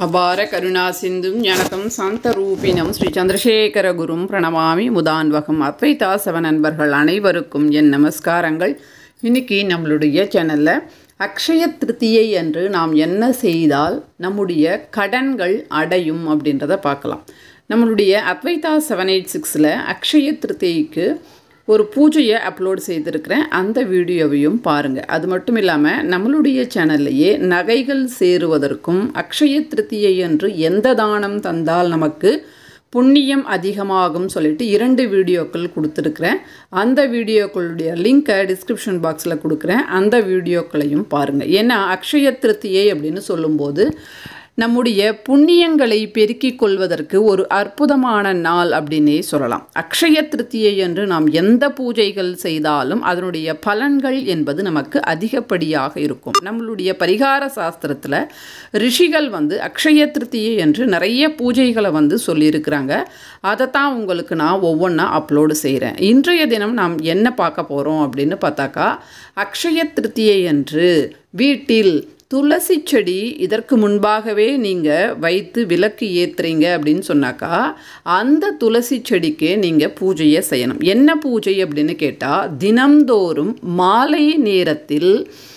அபார கருணா சிந்தும் ஞானகம் சாந்தரூபினம் ஸ்ரீ சந்திரசேகர குரும் பிரணமாமி முதான்வகம் அத்வைதா சவ நண்பர்கள் அனைவருக்கும் என் நமஸ்காரங்கள் இன்னைக்கு நம்மளுடைய சேனலில் அக்ஷய திருத்தியை அன்று நாம் என்ன செய்தால் நம்முடைய கடன்கள் அடையும் அப்படின்றத பார்க்கலாம் நம்மளுடைய அத்வைதா செவன் எயிட் சிக்ஸில் அக்ஷய திருத்தியைக்கு ஒரு பூஜையை அப்லோட் செய்திருக்கிறேன் அந்த வீடியோவையும் பாருங்கள் அது மட்டும் இல்லாமல் நம்மளுடைய சேனல்லையே நகைகள் சேருவதற்கும் அக்ஷய திருத்தியை அன்று எந்த தானம் தந்தால் நமக்கு புண்ணியம் அதிகமாகும் சொல்லிட்டு இரண்டு வீடியோக்கள் கொடுத்துருக்குறேன் அந்த வீடியோக்களுடைய லிங்க்கை டிஸ்கிரிப்ஷன் பாக்ஸில் கொடுக்குறேன் அந்த வீடியோக்களையும் பாருங்கள் ஏன்னா அக்ஷய திருத்தியை அப்படின்னு சொல்லும்போது நம்முடைய புண்ணியங்களை பெருக்கிக் கொள்வதற்கு ஒரு அற்புதமான நாள் அப்படின்னே சொல்லலாம் அக்ஷய திருத்தியை என்று நாம் எந்த பூஜைகள் செய்தாலும் அதனுடைய பலன்கள் என்பது நமக்கு அதிகப்படியாக இருக்கும் நம்மளுடைய பரிகார சாஸ்திரத்தில் ரிஷிகள் வந்து அக்ஷய திருத்தியை என்று நிறைய பூஜைகளை வந்து சொல்லியிருக்கிறாங்க அதைத்தான் உங்களுக்கு நான் ஒவ்வொன்றா அப்லோடு செய்கிறேன் இன்றைய தினம் நாம் என்ன பார்க்க போகிறோம் அப்படின்னு பார்த்தாக்கா அக்ஷய திருத்தியை என்று வீட்டில் துளசி செடி இதற்கு முன்பாகவே நீங்கள் வைத்து விளக்கு ஏற்றுறீங்க அப்படின்னு சொன்னாக்கா அந்த துளசி செடிக்கு நீங்கள் பூஜையை செய்யணும் என்ன பூஜை அப்படின்னு கேட்டால் தினம்தோறும் மாலை நேரத்தில்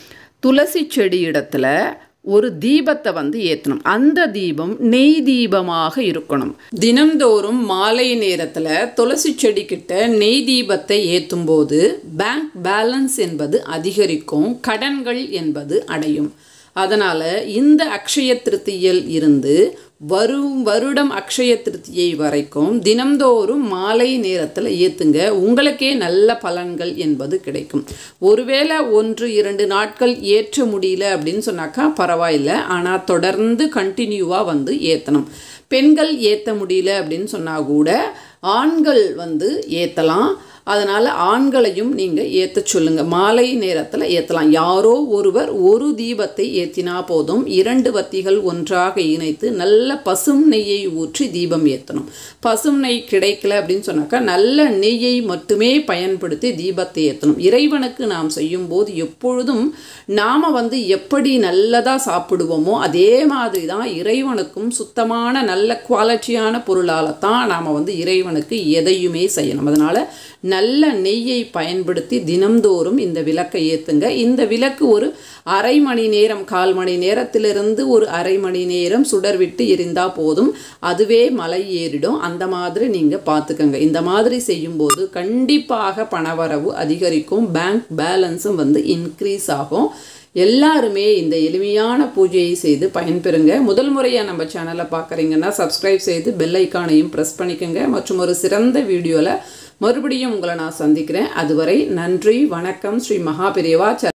துளசி செடி இடத்துல ஒரு தீபத்தை வந்து ஏற்றணும் அந்த தீபம் நெய் தீபமாக இருக்கணும் தினம்தோறும் மாலை நேரத்தில் துளசி செடிக்கிட்ட நெய் தீபத்தை ஏற்றும் போது பேங்க் பேலன்ஸ் என்பது அதிகரிக்கும் கடன்கள் என்பது அடையும் அதனால் இந்த அக்ஷய திருத்தியில் இருந்து வரும் வருடம் அக்ஷய திருத்தியை வரைக்கும் தினம்தோறும் மாலை நேரத்தில் ஏற்றுங்க உங்களுக்கே நல்ல பலன்கள் என்பது கிடைக்கும் ஒருவேளை ஒன்று இரண்டு நாட்கள் ஏற்ற முடியல அப்படின்னு சொன்னாக்கா பரவாயில்ல ஆனால் தொடர்ந்து கண்டினியூவாக வந்து ஏற்றணும் பெண்கள் ஏற்ற முடியல அப்படின்னு சொன்னால் கூட ஆண்கள் வந்து ஏற்றலாம் அதனால் ஆண்களையும் நீங்கள் ஏற்ற சொல்லுங்கள் மாலை நேரத்தில் ஏற்றலாம் யாரோ ஒருவர் ஒரு தீபத்தை ஏற்றினா போதும் இரண்டு வத்திகள் ஒன்றாக இணைத்து நல்ல பசும் நெய்யை ஊற்றி தீபம் ஏற்றணும் பசும் நெய் கிடைக்கல அப்படின்னு சொன்னாக்கா நல்ல நெய்யை மட்டுமே பயன்படுத்தி தீபத்தை ஏற்றணும் இறைவனுக்கு நாம் செய்யும்போது எப்பொழுதும் நாம் வந்து எப்படி நல்லதாக சாப்பிடுவோமோ அதே மாதிரி தான் இறைவனுக்கும் சுத்தமான நல்ல குவாலிட்டியான பொருளால் தான் நாம் வந்து இறைவனுக்கு எதையுமே செய்யணும் அதனால் நல்ல நெய்யை பயன்படுத்தி தினம்தோறும் இந்த விளக்கை ஏற்றுங்க இந்த விளக்கு ஒரு அரை மணி நேரம் கால் மணி நேரத்திலிருந்து ஒரு அரை மணி நேரம் சுடர் விட்டு எரிந்தால் போதும் அதுவே மலை ஏறிடும் அந்த மாதிரி நீங்கள் பார்த்துக்கங்க இந்த மாதிரி செய்யும்போது கண்டிப்பாக பணவரவு அதிகரிக்கும் பேங்க் பேலன்ஸும் வந்து இன்க்ரீஸ் ஆகும் எல்லாருமே இந்த எளிமையான பூஜையை செய்து பயன்பெறுங்க முதல் முறையாக நம்ம சேனலை பார்க்குறீங்கன்னா சப்ஸ்கிரைப் செய்து பெல் ஐக்கானையும் ப்ரெஸ் பண்ணிக்கோங்க மற்றும் ஒரு சிறந்த வீடியோவில் மறுபடியும் உங்களை நான் சந்திக்கிறேன் அதுவரை நன்றி வணக்கம் ஸ்ரீ மகாபிரியவா